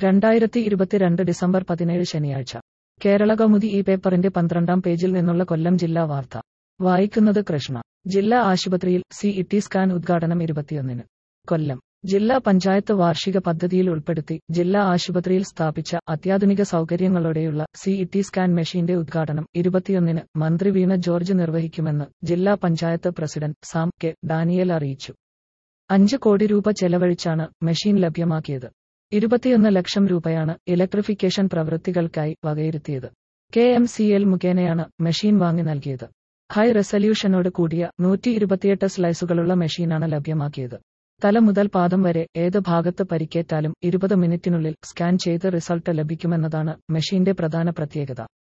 രണ്ടായിരത്തി ഇരുപത്തിരണ്ട് ഡിസംബർ പതിനേഴ് ശനിയാഴ്ച കേരള കൗമുദി ഈ പേപ്പറിന്റെ പന്ത്രണ്ടാം പേജിൽ നിന്നുള്ള കൊല്ലം ജില്ലാ വാർത്ത വായിക്കുന്നത് കൃഷ്ണ ജില്ലാ ആശുപത്രിയിൽ സി ഇ സ്കാൻ ഉദ്ഘാടനം ഇരുപത്തിയൊന്നിന് കൊല്ലം ജില്ലാ പഞ്ചായത്ത് വാർഷിക പദ്ധതിയിൽ ഉൾപ്പെടുത്തി ജില്ലാ ആശുപത്രിയിൽ സ്ഥാപിച്ച അത്യാധുനിക സൗകര്യങ്ങളോടെയുള്ള സി ഇ സ്കാൻ മെഷീന്റെ ഉദ്ഘാടനം ഇരുപത്തിയൊന്നിന് മന്ത്രി വീണ ജോർജ് നിർവഹിക്കുമെന്ന് ജില്ലാ പഞ്ചായത്ത് പ്രസിഡന്റ് സാം കെ ഡാനിയേൽ അറിയിച്ചു അഞ്ച് കോടി രൂപ ചെലവഴിച്ചാണ് മെഷീൻ ലഭ്യമാക്കിയത് ഇരുപത്തിയൊന്ന് ലക്ഷം രൂപയാണ് ഇലക്ട്രിഫിക്കേഷൻ പ്രവൃത്തികൾക്കായി വകയിരുത്തിയത് കെ എം സി എൽ മുഖേനയാണ് മെഷീൻ വാങ്ങി നൽകിയത് ഹൈ റെസല്യൂഷനോട് കൂടിയ നൂറ്റി ഇരുപത്തിയെട്ട് സ്ലൈസുകളുള്ള മെഷീനാണ് ലഭ്യമാക്കിയത് തല മുതൽ പാദം വരെ ഏത് ഭാഗത്ത് പരിക്കേറ്റാലും ഇരുപത് മിനിറ്റിനുള്ളിൽ സ്കാൻ ചെയ്ത് റിസൾട്ട് ലഭിക്കുമെന്നതാണ് മെഷീന്റെ പ്രധാന പ്രത്യേകത